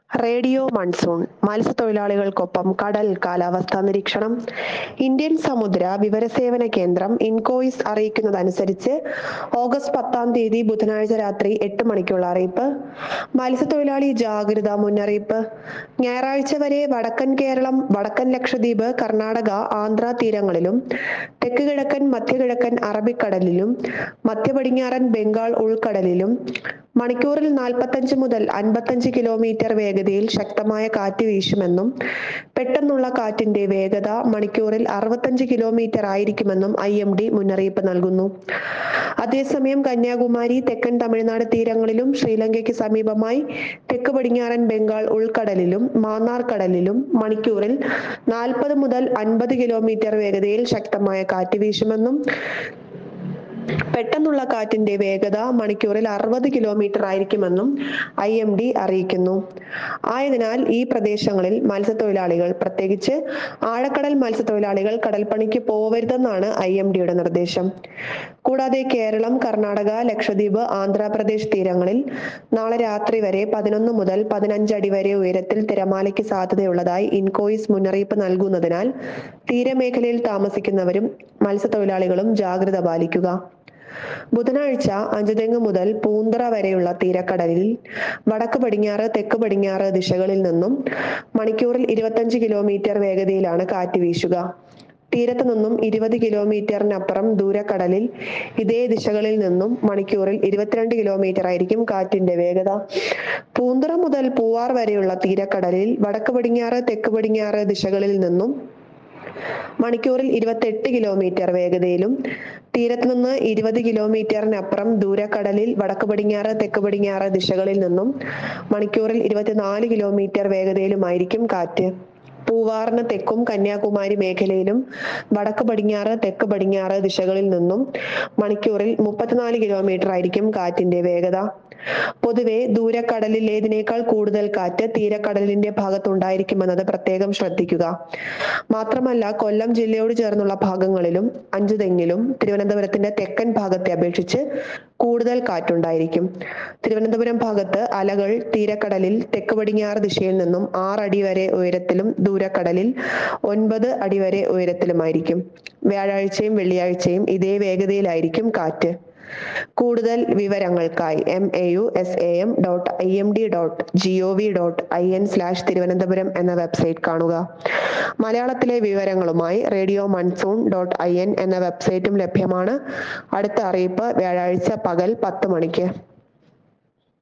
radio monsoon മത്സ്യത്തൊഴിലാളികൾക്കൊപ്പം കടൽ കാലാവസ്ഥാ നിരീക്ഷണം ഇന്ത്യൻ സമുദ്ര വിവരസേവന കേന്ദ്രം ഇൻകോയിസ് അറിയിക്കുന്നതനുസരിച്ച് ഓഗസ്റ്റ് പത്താം തീയതി ബുധനാഴ്ച രാത്രി എട്ട് മണിക്കുള്ള അറിയിപ്പ് മത്സ്യത്തൊഴിലാളി ജാഗ്രതാ മുന്നറിയിപ്പ് ഞായറാഴ്ച വരെ വടക്കൻ കേരളം വടക്കൻ ലക്ഷദ്വീപ് കർണാടക ആന്ധ്ര തീരങ്ങളിലും തെക്ക് കിഴക്കൻ മധ്യകിഴക്കൻ അറബിക്കടലിലും മധ്യപടിഞ്ഞാറൻ ബംഗാൾ ഉൾക്കടലിലും മണിക്കൂറിൽ നാൽപ്പത്തഞ്ച് മുതൽ അൻപത്തഞ്ച് കിലോമീറ്റർ വേഗതയിൽ ശക്തമായ കാറ്റ് വീശുമെന്നും പെട്ടെന്നുള്ള കാറ്റിന്റെ വേഗത മണിക്കൂറിൽ അറുപത്തഞ്ച് കിലോമീറ്റർ ആയിരിക്കുമെന്നും ഐ എം ഡി മുന്നറിയിപ്പ് നൽകുന്നു അതേസമയം കന്യാകുമാരി തെക്കൻ തമിഴ്നാട് തീരങ്ങളിലും ശ്രീലങ്കയ്ക്ക് സമീപമായി തെക്ക് പടിഞ്ഞാറൻ ബംഗാൾ ഉൾക്കടലിലും മാന്നാർ കടലിലും മണിക്കൂറിൽ നാൽപ്പത് മുതൽ അൻപത് കിലോമീറ്റർ വേഗതയിൽ ശക്തമായ കാറ്റ് വീശുമെന്നും പെട്ടെന്നുള്ള കാറ്റിന്റെ വേഗത മണിക്കൂറിൽ അറുപത് കിലോമീറ്റർ ആയിരിക്കുമെന്നും ഐ എം ഡി അറിയിക്കുന്നു ആയതിനാൽ ഈ പ്രദേശങ്ങളിൽ മത്സ്യത്തൊഴിലാളികൾ പ്രത്യേകിച്ച് ആഴക്കടൽ മത്സ്യത്തൊഴിലാളികൾ കടൽപ്പണിക്ക് പോവരുതെന്നാണ് ഐ എം ഡിയുടെ നിർദ്ദേശം കൂടാതെ കേരളം കർണാടക ലക്ഷദ്വീപ് ആന്ധ്രാപ്രദേശ് തീരങ്ങളിൽ നാളെ രാത്രി വരെ പതിനൊന്ന് മുതൽ പതിനഞ്ച് അടി വരെ ഉയരത്തിൽ തിരമാലയ്ക്ക് സാധ്യതയുള്ളതായി ഇൻകോയിസ് മുന്നറിയിപ്പ് നൽകുന്നതിനാൽ തീരമേഖലയിൽ താമസിക്കുന്നവരും മത്സ്യത്തൊഴിലാളികളും ജാഗ്രത പാലിക്കുക ബുധനാഴ്ച അഞ്ചുതെങ്ങ് മുതൽ പൂന്തറ വരെയുള്ള തീരക്കടലിൽ വടക്ക് പടിഞ്ഞാറ് തെക്ക് പടിഞ്ഞാറ് ദിശകളിൽ നിന്നും മണിക്കൂറിൽ ഇരുപത്തഞ്ച് കിലോമീറ്റർ വേഗതയിലാണ് കാറ്റ് വീശുക തീരത്ത് നിന്നും ഇരുപത് കിലോമീറ്ററിനപ്പുറം ദൂരക്കടലിൽ ഇതേ ദിശകളിൽ നിന്നും മണിക്കൂറിൽ ഇരുപത്തിരണ്ട് കിലോമീറ്റർ ആയിരിക്കും കാറ്റിന്റെ വേഗത പൂന്തറ മുതൽ പൂവാർ വരെയുള്ള തീരക്കടലിൽ വടക്ക് പടിഞ്ഞാറ് തെക്ക് പടിഞ്ഞാറ് ദിശകളിൽ നിന്നും മണിക്കൂറിൽ ഇരുപത്തെട്ട് കിലോമീറ്റർ വേഗതയിലും തീരത്ത് നിന്ന് ഇരുപത് കിലോമീറ്ററിനപ്പുറം ദൂരക്കടലിൽ വടക്ക് പടിഞ്ഞാറ് തെക്ക് പടിഞ്ഞാറ് ദിശകളിൽ നിന്നും മണിക്കൂറിൽ ഇരുപത്തിനാല് കിലോമീറ്റർ വേഗതയിലുമായിരിക്കും കാറ്റ് പൂവാറിന് തെക്കും കന്യാകുമാരി മേഖലയിലും വടക്ക് പടിഞ്ഞാറ് തെക്ക് പടിഞ്ഞാറ് ദിശകളിൽ നിന്നും മണിക്കൂറിൽ മുപ്പത്തിനാല് കിലോമീറ്റർ ആയിരിക്കും കാറ്റിന്റെ വേഗത പൊതുവെ ദൂരക്കടലിലേതിനേക്കാൾ കൂടുതൽ കാറ്റ് തീരക്കടലിന്റെ ഭാഗത്തുണ്ടായിരിക്കുമെന്നത് പ്രത്യേകം ശ്രദ്ധിക്കുക മാത്രമല്ല കൊല്ലം ജില്ലയോട് ചേർന്നുള്ള ഭാഗങ്ങളിലും അഞ്ചുതെങ്ങിലും തിരുവനന്തപുരത്തിന്റെ തെക്കൻ ഭാഗത്തെ അപേക്ഷിച്ച് കൂടുതൽ കാറ്റുണ്ടായിരിക്കും തിരുവനന്തപുരം ഭാഗത്ത് അലകൾ തീരക്കടലിൽ തെക്ക് പടിഞ്ഞാറ് ദിശയിൽ നിന്നും ആറടി വരെ ഉയരത്തിലും ദൂരക്കടലിൽ ഒൻപത് അടി വരെ ഉയരത്തിലുമായിരിക്കും വ്യാഴാഴ്ചയും വെള്ളിയാഴ്ചയും ഇതേ വേഗതയിലായിരിക്കും കാറ്റ് കൂടുതൽ വിവരങ്ങൾക്കായി M A U S A M dot I M D dot G O V dot I N slash Thiruvananthapuram എന്ന വെബ്സൈറ്റ് കാണുക മലയാളത്തിലെ വിവരങ്ങളുമായി radio monsoon dot I N എന്ന വെബ്സൈറ്റും ലഭ്യമാണ് അടുത്ത അറിയിപ്പ് വ്യാഴാഴ്ച പകൽ പത്ത് മണിക്ക്